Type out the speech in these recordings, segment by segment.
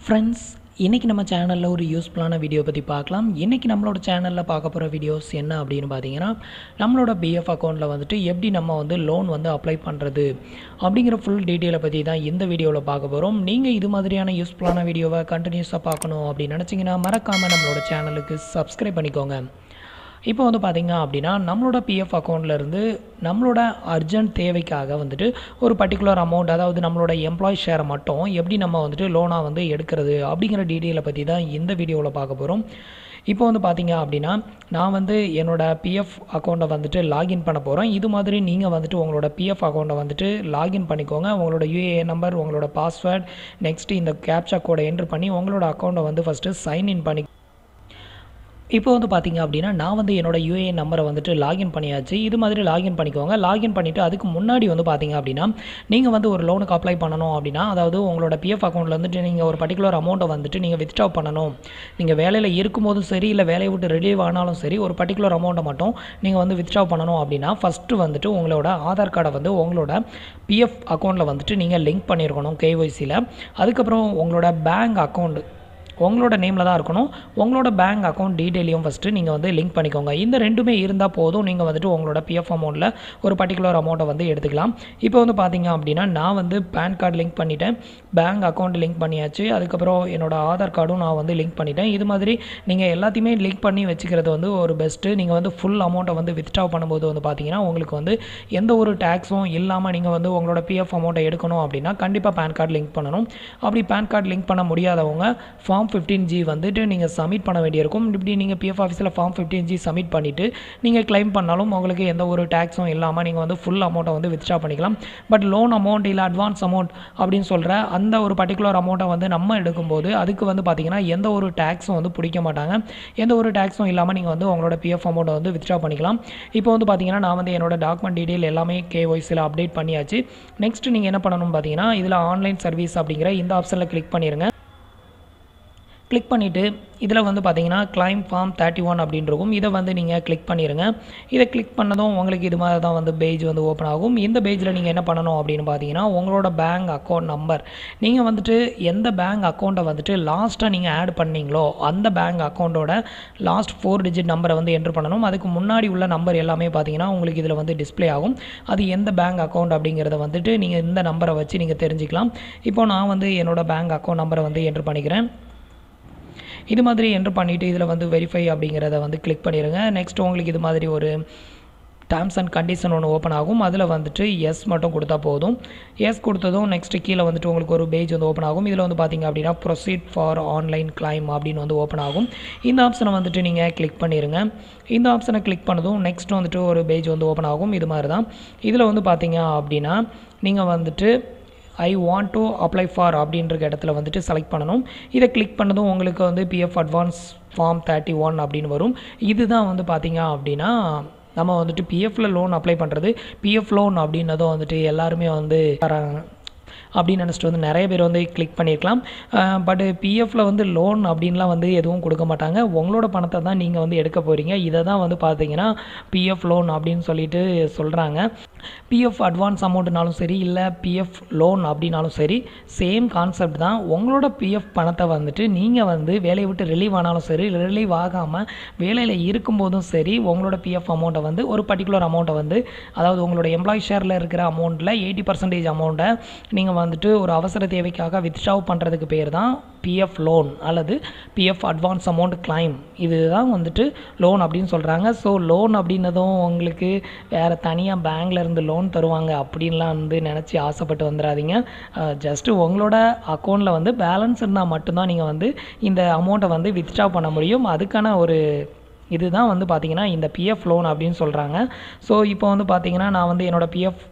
friends இன்றைக்கி நம்ம சேனலில் ஒரு யூஸ்ஃபுல்லான வீடியோ பற்றி பார்க்கலாம் இன்றைக்கி நம்மளோட சேனலில் பார்க்க போகிற வீடியோஸ் என்ன அப்படின்னு பார்த்தீங்கன்னா நம்மளோட பிஎஃப் அக்கௌண்ட்டில் வந்துட்டு எப்படி நம்ம வந்து லோன் வந்து அப்ளை பண்ணுறது அப்படிங்கிற ஃபுல் டீட்டெயிலை பற்றி தான் இந்த வீடியோவில் பார்க்க போகிறோம் நீங்கள் இது மாதிரியான யூஸ்ஃபுல்லான வீடியோவை கண்டினியூஸாக பார்க்கணும் அப்படின்னு நினச்சிங்கன்னா மறக்காமல் நம்மளோட சேனலுக்கு சப்ஸ்கிரைப் பண்ணிக்கோங்க இப்போ வந்து பார்த்திங்க அப்படின்னா நம்மளோட பிஎஃப் அக்கௌண்ட்லேருந்து நம்மளோட அர்ஜென்ட் தேவைக்காக வந்துட்டு ஒரு பர்டிகுலர் அமௌண்ட் அதாவது நம்மளோட எம்ப்ளாய் ஷேரை மட்டும் எப்படி நம்ம வந்துட்டு லோனாக வந்து எடுக்கிறது அப்படிங்கிற டீட்டெயிலை பற்றி தான் இந்த வீடியோவில் பார்க்க போகிறோம் இப்போ வந்து பார்த்தீங்க அப்படின்னா நான் வந்து என்னோட பிஎஃப் அக்கௌண்ட்டை வந்துட்டு லாகின் பண்ண போகிறேன் இது மாதிரி நீங்கள் வந்துட்டு உங்களோட பிஎஃப் அக்கௌண்ட்டை வந்துட்டு லாகின் பண்ணிக்கோங்க உங்களோட யூஏஏ நம்பர் உங்களோட பாஸ்வேர்ட் நெக்ஸ்ட்டு இந்த கேப்சா கோடை என்ட்ரு பண்ணி உங்களோட அக்கௌண்ட்டை வந்து ஃபஸ்ட்டு சைன் இன் பண்ணி இப்போ வந்து பார்த்தீங்க அப்படின்னா நான் வந்து என்னோட யூஏஎன் நம்பரை வந்துட்டு லாகின் பண்ணியாச்சு இது மாதிரி லாகின் பண்ணிக்கோங்க லாகின் பண்ணிவிட்டு அதுக்கு முன்னாடி வந்து பார்த்தீங்க அப்படின்னா நீங்கள் வந்து ஒரு லோனுக்கு அப்ளை பண்ணணும் அப்படின்னா அதாவது உங்களோட பிஎஃப் அக்கௌண்ட்டில் வந்துட்டு நீங்கள் ஒரு பர்டிகுலர் அமௌண்ட்டை வந்துட்டு நீங்கள் வித்ட்ரா பண்ணணும் நீங்கள் வேலையில் இருக்கும்போதும் சரி இல்லை வேலையை விட்டு ரிலீவ் ஆனாலும் சரி ஒரு பர்டிகுலர் அமௌண்ட்டை மட்டும் நீங்கள் வந்து வித்ட்ரா பண்ணணும் அப்படின்னா ஃபஸ்ட்டு வந்துட்டு உங்களோட ஆதார் கார்டை வந்து உங்களோட பிஎஃப் அக்கௌண்ட்டில் வந்துட்டு நீங்கள் லிங்க் பண்ணியிருக்கணும் கேஒய்சியில் அதுக்கப்புறம் உங்களோட பேங்க் அக்கௌண்ட் உங்களோட நேமில் தான் இருக்கணும் உங்களோட பேங்க் அக்கௌண்ட் டீட்டெயிலையும் ஃபஸ்ட்டு நீங்கள் வந்து லிங்க் பண்ணிக்கோங்க இந்த ரெண்டுமே இருந்தால் போதும் நீங்கள் வந்துட்டு உங்களோட பிஎஃப் அமௌண்ட்டில் ஒரு பர்டிகுலர் அமௌண்ட்டை வந்து எடுத்துக்கலாம் இப்போ வந்து பார்த்தீங்க அப்படின்னா நான் வந்து பேன் கார்டு லிங்க் பண்ணிட்டேன் பேங்க் அக்கௌண்ட் லிங்க் பண்ணியாச்சு அதுக்கப்புறம் என்னோட ஆதார் கார்டும் நான் வந்து லிங்க் பண்ணிட்டேன் இது மாதிரி நீங்கள் எல்லாத்தையுமே லிங்க் பண்ணி வச்சுக்கிறது வந்து ஒரு பெஸ்ட்டு நீங்கள் வந்து ஃபுல் அமௌண்ட்டை வந்து வித்ட்ரா பண்ணும்போது வந்து பார்த்தீங்கன்னா உங்களுக்கு வந்து எந்த ஒரு டேக்ஸும் இல்லாமல் நீங்கள் வந்து உங்களோட பிஎஃப் அமௌண்ட்டை எடுக்கணும் அப்படின்னா கண்டிப்பாக பேன் கார்டு லிங்க் பண்ணணும் அப்படி பேன் கார்டு லிங்க் பண்ண முடியாதவங்க ஃபார்ம் ஃபிஃப்டீன் ஜி வந்துட்டு நீங்கள் சப்மிட் பண்ண வேண்டியிருக்கும் இப்படி நீங்கள் பிஎஃப் ஆஃபீஸில் ஃபார்ம் ஃபிஃப்டீன் ஜி சப்மிட் பண்ணிவிட்டு நீங்கள் கிளைம் பண்ணாலும் உங்களுக்கு எந்த ஒரு டேக்ஸும் இல்லாமல் நீங்கள் வந்து ஃபுல் அமௌண்ட்டை வந்து வித்ட்ரா பண்ணிக்கலாம் பட் லோன் அமௌண்ட் இல்லை அட்வான்ஸ் அமௌண்ட் அப்படின்னு சொல்கிற அந்த ஒரு பர்டிகுலர் அமௌண்ட்டை வந்து நம்ம எடுக்கும்போது அதுக்கு வந்து பார்த்திங்கன்னா எந்த ஒரு டேக்ஸும் வந்து பிடிக்க மாட்டாங்க எந்த ஒரு டேக்ஸும் இல்லாமல் நீங்கள் வந்து உங்களோட பிஎஃப் அமௌண்ட்டை வந்து வித்ட்ரா பண்ணிக்கலாம் இப்போ வந்து பார்த்தீங்கன்னா நான் வந்து என்னோட டாக்குமெண்ட் டீட்டெயில் எல்லாமே கேஒய்சியில் அப்டேட் பண்ணியாச்சு நெக்ஸ்ட் நீங்கள் என்ன பண்ணணும் பார்த்தீங்கன்னா இதில் ஆன்லைன் சர்வீஸ் அப்படிங்கிற இந்த ஆப்ஷனில் கிளிக் பண்ணிடுங்க கிளிக் பண்ணிவிட்டு இதில் வந்து பார்த்தீங்கன்னா கிளைம் ஃபார்ம் தேர்ட்டி ஒன் அப்படின்றக்கும் இதை வந்து நீங்கள் கிளிக் பண்ணிடுங்க இதை கிளிக் பண்ணதும் உங்களுக்கு இது மாதிரி தான் வந்து பேஜ் வந்து ஓப்பன் ஆகும் இந்த பேஜில் நீங்கள் என்ன பண்ணணும் அப்படின்னு பார்த்தீங்கன்னா உங்களோட பேங்க் அக்கௌண்ட் நம்பர் நீங்கள் வந்துட்டு எந்த பேங்க் அக்கௌண்ட்டை வந்துட்டு லாஸ்ட்டாக நீங்கள் ஆட் பண்ணீங்களோ அந்த பேங்க் அக்கௌண்ட்டோட லாஸ்ட் ஃபோர் டிஜிட் நம்பரை வந்து என்ட்ரு பண்ணணும் அதுக்கு முன்னாடி உள்ள நம்பர் எல்லாமே பார்த்தீங்கன்னா உங்களுக்கு இதில் வந்து டிஸ்பிளே ஆகும் அது எந்த பேங்க் அக்கௌண்ட் அப்படிங்கிறத வந்துட்டு நீங்கள் இந்த நம்பரை வச்சு நீங்கள் தெரிஞ்சுக்கலாம் இப்போ நான் வந்து என்னோட பேங்க் அக்கௌண்ட் நம்பரை வந்து என்ட்ரு பண்ணிக்கிறேன் இது மாதிரி என்ட்ரு பண்ணிவிட்டு இதில் வந்து வெரிஃபை அப்படிங்கிறத வந்து கிளிக் பண்ணிடுங்க நெக்ஸ்ட் உங்களுக்கு இது மாதிரி ஒரு டேர்ம்ஸ் அண்ட் கண்டிஷன் ஒன்று ஓப்பன் ஆகும் அதில் வந்துட்டு எஸ் மட்டும் கொடுத்தா போதும் எஸ் கொடுத்ததும் நெக்ஸ்ட்டு கீழே வந்துட்டு உங்களுக்கு ஒரு பேஜ் வந்து ஓப்பன் ஆகும் இதில் வந்து பார்த்திங்க அப்படின்னா ப்ரொசீட் ஃபார் ஆன்லைன் கிளைம் அப்படின்னு வந்து ஓப்பன் ஆகும் இந்த ஆப்ஷனை வந்துட்டு நீங்கள் கிளிக் பண்ணிடுங்க இந்த ஆப்ஷனை கிளிக் பண்ணதும் நெக்ஸ்ட் வந்துட்டு ஒரு பேஜ் வந்து ஓப்பன் ஆகும் இது மாதிரி தான் இதில் வந்து பார்த்திங்க அப்படின்னா நீங்கள் வந்துட்டு I want to apply for அப்படின்ற இடத்துல வந்துட்டு செலக்ட் பண்ணணும் இதை கிளிக் பண்ணதும் உங்களுக்கு வந்து PF advance form thirty one அப்படின்னு வரும் இதுதான் வந்து பார்த்தீங்க அப்படின்னா நம்ம வந்துட்டு பிஎஃப்பில் லோன் அப்ளை பண்ணுறது பிஎஃப் லோன் அப்படின்னதும் வந்துட்டு எல்லாருமே வந்து அப்படின்னு நினச்சிட்டு வந்து நிறைய பேர் வந்து கிளிக் பண்ணியிருக்கலாம் பட் பிஎஃப்பில் வந்து லோன் அப்படின்லாம் வந்து எதுவும் கொடுக்க மாட்டாங்க உங்களோட பணத்தை தான் நீங்கள் வந்து எடுக்க போகிறீங்க இதை தான் வந்து பார்த்தீங்கன்னா பிஎஃப் லோன் அப்படின்னு சொல்லிட்டு சொல்கிறாங்க பிஎஃப் அட்வான்ஸ் அமௌண்ட்னாலும் சரி இல்லை பிஎஃப் லோன் அப்படின்னாலும் சரி சேம் கான்செப்ட் தான் உங்களோட பிஎஃப் பணத்தை வந்துட்டு நீங்கள் வந்து வேலையை விட்டு ரிலீவ் ஆனாலும் சரி ரிலீவ் ஆகாமல் வேலையில் இருக்கும்போதும் சரி உங்களோட பிஎஃப் அமௌண்ட்டை வந்து ஒரு பர்டிகுலர் அமௌண்ட்டை வந்து அதாவது உங்களோட எம்ப்ளாயி ஷேரில் இருக்கிற அமௌண்ட்டில் எயிட்டி பர்சன்டேஜ் அமௌண்ட்டை நீங்கள் வந்துட்டு ஒரு அவசர தேவைக்காக வித்ட்ராவ் பண்ணுறதுக்கு பேர் தான் பிஎஃப் லோன் அல்லது பிஎஃப் அட்வான்ஸ் அமௌண்ட் கிளைம் இதுதான் வந்துட்டு லோன் அப்படின்னு சொல்கிறாங்க ஸோ லோன் அப்படின்னதும் உங்களுக்கு வேறு தனியாக பேங்க்கில் இருந்து லோன் தருவாங்க அப்படின்லாம் வந்து நினச்சி ஆசைப்பட்டு வந்துடாதீங்க ஜஸ்ட்டு உங்களோட அக்கௌண்ட்டில் வந்து பேலன்ஸ் இருந்தால் மட்டும்தான் நீங்கள் வந்து இந்த அமௌண்ட்டை வந்து வித்ட்ரா பண்ண முடியும் அதுக்கான ஒரு இதுதான் வந்து பார்த்திங்கன்னா இந்த பிஎஃப் லோன் அப்படின்னு சொல்கிறாங்க ஸோ இப்போ வந்து பார்த்திங்கன்னா நான் வந்து என்னோடய பிஎஃப்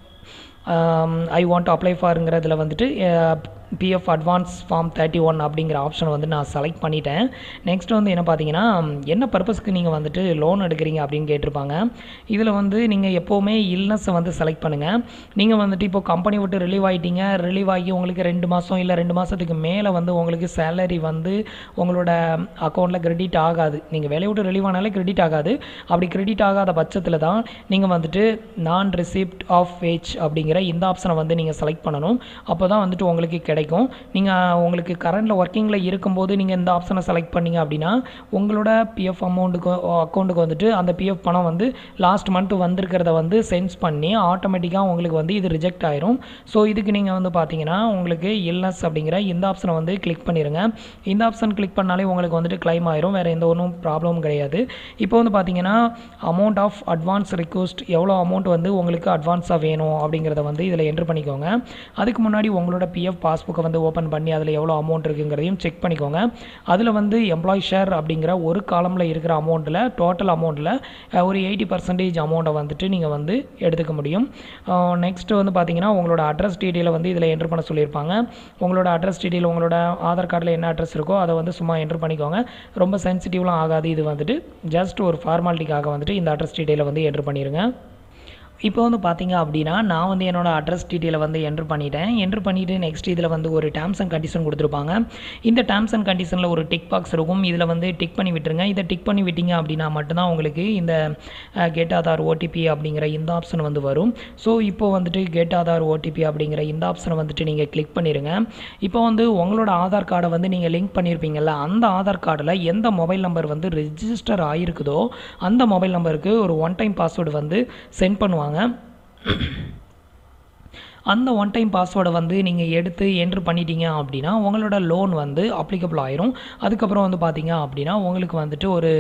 ஐ வாண்ட் அப்ளை ஃபாருங்கிறதுல வந்துட்டு PF advance form thirty one அப்படிங்கிற ஆப்ஷன் வந்து நான் செலக்ட் பண்ணிட்டேன் நெக்ஸ்ட் வந்து என்ன பார்த்தீங்கன்னா என்ன பர்பஸ்க்கு நீங்கள் வந்துட்டு லோன் எடுக்கிறீங்க அப்படின்னு கேட்டிருப்பாங்க இதில் வந்து நீங்கள் எப்போவுமே இல்னஸை வந்து செலக்ட் பண்ணுங்கள் நீங்கள் வந்துட்டு இப்போ கம்பெனி விட்டு ரிலீவ் ஆகிட்டீங்க ரிலீவ் ஆகி உங்களுக்கு ரெண்டு மாதம் இல்லை ரெண்டு மாதத்துக்கு மேலே வந்து உங்களுக்கு சேலரி வந்து உங்களோட அக்கௌண்ட்டில் கிரெடிட் ஆகாது நீங்கள் வேலையை விட்டு ரிலீவ் ஆனாலே கிரெடிட் ஆகாது அப்படி கிரெடிட் ஆகாத பட்சத்தில் தான் நீங்கள் வந்துட்டு நான் ரிசிப்ட் ஆஃப் வேஜ் அப்படிங்கிற இந்த ஆப்ஷனை வந்து நீங்கள் செலக்ட் பண்ணணும் அப்போ தான் வந்துட்டு உங்களுக்கு கிடைக்கும் கிடைக்கும் நீங்கள் உங்களுக்கு கரண்டில் ஒர்க்கிங்கில் இருக்கும்போது நீங்கள் இந்த ஆப்ஷனை செலக்ட் பண்ணீங்க அப்படின்னா உங்களோட பிஎஃப் அமௌண்ட்டுக்கு அக்கௌண்ட்டுக்கு வந்துட்டு அந்த பிஎஃப் பணம் வந்து லாஸ்ட் மந்த் வந்திருக்கிறத வந்து சென்ஸ் பண்ணி ஆட்டோமேட்டிக்காக உங்களுக்கு வந்து இது ரிஜெக்ட் ஆயிரும் ஸோ இதுக்கு நீங்கள் வந்து பார்த்தீங்கன்னா உங்களுக்கு இல்னஸ் அப்படிங்கிற இந்த ஆப்ஷனை வந்து கிளிக் பண்ணிடுங்க இந்த ஆப்ஷன் கிளிக் பண்ணாலே உங்களுக்கு வந்துட்டு கிளைம் ஆயிரும் வேறு எந்த ஒன்றும் ப்ராப்ளமும் கிடையாது இப்போ வந்து பார்த்தீங்கன்னா அமௌண்ட் ஆஃப் அட்வான்ஸ் ரிக்வஸ்ட் எவ்வளோ அமௌண்ட் வந்து உங்களுக்கு அட்வான்ஸாக வேணும் அப்படிங்கிறத வந்து இதில் என்ட்ரு பண்ணிக்கோங்க அதுக்கு முன்னாடி உங்களோட பிஎஃப் பாஸ்புக்கை வந்து ஓப்பன் பண்ணி அதில் எவ்வளோ அமௌண்ட் இருக்குங்கிறதையும் செக் பண்ணிக்கோங்க அதில் வந்து எம்ப்ளாய் ஷேர் அப்படிங்கிற ஒரு காலமில் இருக்கிற அமௌண்ட்டில் டோட்டல் அமௌண்ட்டில் ஒரு எயிட்டி பர்சன்டேஜ் அமௌண்ட்டை வந்துட்டு நீங்கள் வந்து எடுத்துக்க முடியும் நெக்ஸ்ட் வந்து பார்த்தீங்கன்னா உங்களோட அட்ரஸ் டீட்டெயிலை வந்து இதில் என்ட்ரு பண்ண சொல்லியிருப்பாங்க உங்களோட அட்ரஸ் டீட்டெயில் உங்களோட ஆதார் கார்டில் என்ன அட்ரஸ் இருக்கோ அதை வந்து சும்மா என்ட்ரு பண்ணிக்கோங்க ரொம்ப சென்சிட்டிவ்லாம் ஆகாது இது வந்துட்டு ஜஸ்ட் ஒரு ஃபார்மாலிட்டிக்காக வந்துட்டு இந்த அட்ரஸ் டீட்டெயிலை வந்து என்ட்ரு பண்ணிடுங்க இப்போ வந்து பார்த்தீங்க அப்படின்னா நான் வந்து என்னோட அட்ரஸ் டீட்டெயிலை வந்து என்ட்ரு பண்ணிட்டேன் என்ட்ரு பண்ணிவிட்டு நெக்ஸ்ட் இதில் வந்து ஒரு டேர்ம்ஸ் அண்ட் கண்டிஷன் கொடுத்துருப்பாங்க இந்த டேர்ம்ஸ் அண்ட் கண்டிஷனில் ஒரு டிக் பாக்ஸ் இருக்கும் இதில் வந்து டிக் பண்ணி விட்டுருங்க இதை டிக் பண்ணி விட்டீங்க அப்படின்னா மட்டும்தான் உங்களுக்கு இந்த கெட் ஆதார் ஓடிபி அப்படிங்கிற இந்த ஆப்ஷன் வந்து வரும் ஸோ இப்போ வந்துட்டு கெட் ஆதார் ஓடிபி அப்படிங்கிற இந்த ஆப்ஷனை வந்துட்டு நீங்கள் கிளிக் பண்ணிடுங்க இப்போ வந்து உங்களோட ஆதார் கார்டை வந்து நீங்கள் லிங்க் பண்ணியிருப்பீங்கல்ல அந்த ஆதார் கார்டில் எந்த மொபைல் நம்பர் வந்து ரெஜிஸ்டர் ஆகிருக்குதோ அந்த மொபைல் நம்பருக்கு ஒரு ஒன் டைம் பாஸ்வேர்டு வந்து சென்ட் பண்ணுவாங்க அந்த ஒன் டைம் பாஸ்வேர்டை வந்து நீங்கள் எடுத்து என்ட்ரு பண்ணிட்டீங்க அப்படின்னா உங்களோட லோன் வந்து அப்ளிகபிள் ஆயிரும் அதுக்கப்புறம் வந்து பார்த்தீங்க அப்படின்னா உங்களுக்கு வந்துட்டு ஒரு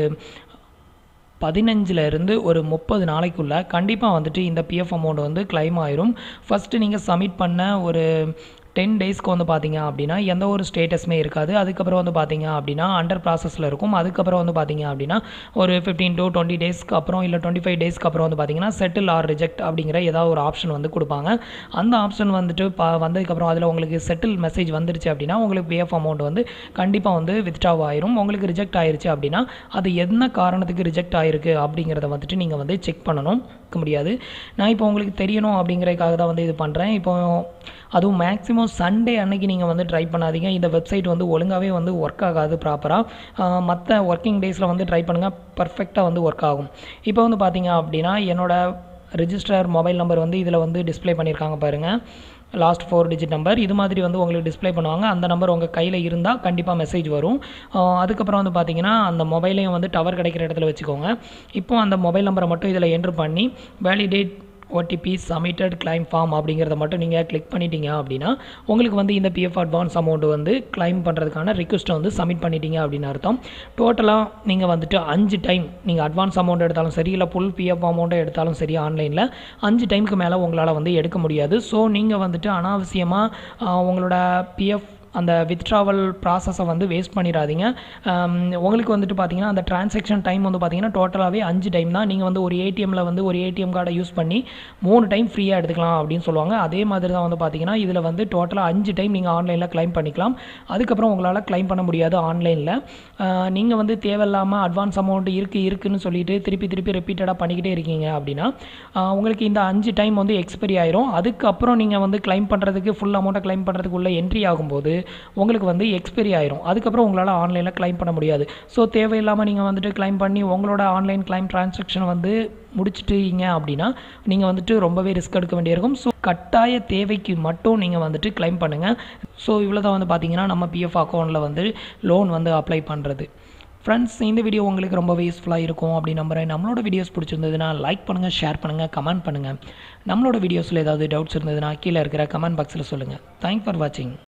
பதினஞ்சுல இருந்து ஒரு முப்பது நாளைக்குள்ளே கண்டிப்பாக வந்துட்டு இந்த பிஎஃப் அமௌண்ட் வந்து கிளைம் ஆயிரும் ஃபஸ்ட்டு நீங்கள் சப்மிட் பண்ண ஒரு டென் டேஸ்க்கு வந்து பார்த்தீங்க அப்படின்னா எந்த ஒரு ஸ்டேட்டஸுமே இருக்காது அதுக்கப்புறம் வந்து பார்த்தீங்க அப்படின்னா அண்டர் ப்ராசஸில் இருக்கும் அதுக்கப்புறம் வந்து பார்த்தீங்க அப்படின்னா ஒரு ஃபிஃப்டீன் டு டுவெண்ட்டி டேஸ்க்கு அப்புறம் இல்லை டுவெண்ட்டி ஃபைவ் டேஸ்க்கு அப்புறம் வந்து பார்த்தீங்கன்னா செட்டில் ஆர் ரிஜெக்ட் அப்படிங்கிற ஏதாவது ஒரு ஆப்ஷன் வந்து கொடுப்பாங்க அந்த ஆப்ஷன் வந்துட்டு பா வந்ததுக்கப்புறம் அதில் உங்களுக்கு செட்டில் மெசேஜ் வந்துருச்சு அப்படின்னா உங்களுக்கு பிஎஃப் அமௌண்ட் வந்து கண்டிப்பாக வந்து வித்ட்ராவ் ஆயிரும் உங்களுக்கு ரிஜெக்ட் ஆயிருச்சு அப்படின்னா அது என்ன காரணத்துக்கு ரிஜெக்ட் ஆயிருக்கு அப்படிங்கிறத வந்துட்டு நீங்கள் வந்து செக் பண்ணணும் இருக்க முடியாது நான் இப்போ உங்களுக்கு தெரியணும் அப்படிங்கிறதுக்காக தான் வந்து இது பண்ணுறேன் இப்போ அதுவும் மேக்ஸிமம் சண்டே அன்னைக்கு நீங்கள் வந்து ட்ரை பண்ணாதீங்க இந்த வெப்சைட் வந்து ஒழுங்காகவே வந்து ஒர்க் ஆகாது ப்ராப்பராக மற்ற ஒர்க்கிங் டேஸில் வந்து ட்ரை பண்ணுங்கள் பர்ஃபெக்டாக வந்து ஒர்க் ஆகும் இப்போ வந்து பார்த்தீங்க அப்படின்னா என்னோட ரிஜிஸ்டர் மொபைல் நம்பர் வந்து இதில் வந்து டிஸ்ப்ளே பண்ணியிருக்காங்க பாருங்கள் லாஸ்ட் ஃபோர் டிஜிட் நம்பர் இது மாதிரி வந்து உங்களுக்கு டிஸ்ப்ளே பண்ணுவாங்க அந்த நம்பர் உங்கள் கையில் இருந்தால் கண்டிப்பாக மெசேஜ் வரும் ஆஹ் அதுக்கப்புறம் வந்து பார்த்தீங்கன்னா அந்த மொபைலையும் வந்து டவர் கிடைக்கிற இடத்துல வச்சுக்கோங்க இப்போ அந்த மொபைல் நம்பரை மட்டும் இதில் என்ட்ரு பண்ணி validate OTP submitted claim form அப்படிங்கிறத மட்டும் நீங்கள் கிளிக் பண்ணிட்டீங்க அப்படின்னா உங்களுக்கு வந்து இந்த பிஎஃப் அட்வான்ஸ் அமௌண்ட் வந்து கிளைம் பண்ணுறதுக்கான ரிக்வஸ்ட்டை வந்து சப்மிட் பண்ணிட்டீங்க அப்படின்னு அர்த்தம் டோட்டலாக நீங்கள் வந்துட்டு அஞ்சு டைம் நீங்கள் அட்வான்ஸ் அமௌண்ட் எடுத்தாலும் சரி இல்லை ஃபுல் பிஎஃப் அமௌண்ட்டை எடுத்தாலும் சரி ஆன்லைனில் அஞ்சு டைமுக்கு மேலே உங்களால் வந்து எடுக்க முடியாது ஸோ நீங்கள் வந்துட்டு அனாவசியமாக உங்களோட பிஎஃப் அந்த வித்ட்ராவல் ப்ராசஸை வந்து வேஸ்ட் பண்ணிடாதீங்க ஆம், உங்களுக்கு வந்துட்டு பார்த்தீங்கன்னா அந்த டிரான்சாக்ஷன் டைம் வந்து பார்த்தீங்கன்னா டோட்டலாகவே அஞ்சு டைம் தான் நீங்கள் வந்து ஒரு ஏடிஎம்மில் வந்து ஒரு ஏடிஎம் கார்டை யூஸ் பண்ணி மூணு டைம் ஃப்ரீயாக எடுத்துக்கலாம் அப்படின்னு சொல்லுவாங்க அதே மாதிரி தான் வந்து பார்த்தீங்கன்னா இதில் வந்து டோட்டலாக அஞ்சு டைம் நீங்கள் ஆன்லைனில் க்ளைம் பண்ணிக்கலாம் அதுக்கப்புறம் உங்களால் க்ளைம் பண்ண முடியாது ஆன்லைனில் நீங்கள் வந்து தேவையில்லாமல் அட்வான்ஸ் அமௌண்ட் இருக்குது இருக்குன்னு சொல்லிட்டு திருப்பி திருப்பி ரிப்பீட்டடாக பண்ணிக்கிட்டே இருக்கீங்க அப்படின்னா ஆஹ் உங்களுக்கு இந்த அஞ்சு டைம் வந்து எக்ஸ்பைரி ஆயிரும் அதுக்கப்புறம் நீங்கள் வந்து க்ளைம் பண்ணுறதுக்கு ஃபுல் அமௌண்ட்டை க்ளைம் பண்ணுறதுக்கு உள்ள என்ட்ரி ஆகும்போது உங்களுக்கு வந்து எக்ஸ்பைரி ஆயிரும் அதுக்கப்புறம் உங்களால் ஆன்லைனில் க்ளைம் பண்ண முடியாது ஸோ தேவையில்லாமல் நீங்கள் வந்துட்டு க்ளைம் பண்ணி உங்களோட ஆன்லைன் க்ளைம் டிரான்சாக்ஷன் வந்து முடிச்சிட்டீங்க அப்படின்னா நீங்கள் வந்துட்டு ரொம்பவே ரிஸ்க் எடுக்க வேண்டியிருக்கும் ஸோ கட்டாய தேவைக்கு மட்டும் நீங்கள் வந்துட்டு க்ளைம் பண்ணுங்கள் ஸோ இவ்வளோ தான் வந்து பார்த்தீங்கன்னா நம்ம பிஎஃப் அக்கௌண்ட்டில் வந்து லோன் வந்து அப்ளை பண்ணுறது ஃப்ரெண்ட்ஸ் இந்த வீடியோ உங்களுக்கு ரொம்பவே யூஸ்ஃபுல்லாக இருக்கும் அப்படின்னு நம்புறேன் நம்மளோட வீடியோஸ் பிடிச்சிருந்ததுன்னா லைக் பண்ணுங்கள் ஷேர் பண்ணுங்கள் கமெண்ட் பண்ணுங்கள் நம்மளோட வீடியோஸில் ஏதாவது டவுட்ஸ் இருந்ததுன்னா கீழே இருக்கிற கமெண்ட் பாக்ஸில் சொல்லுங்கள் தேங்க் ஃபார் வாட்சிங்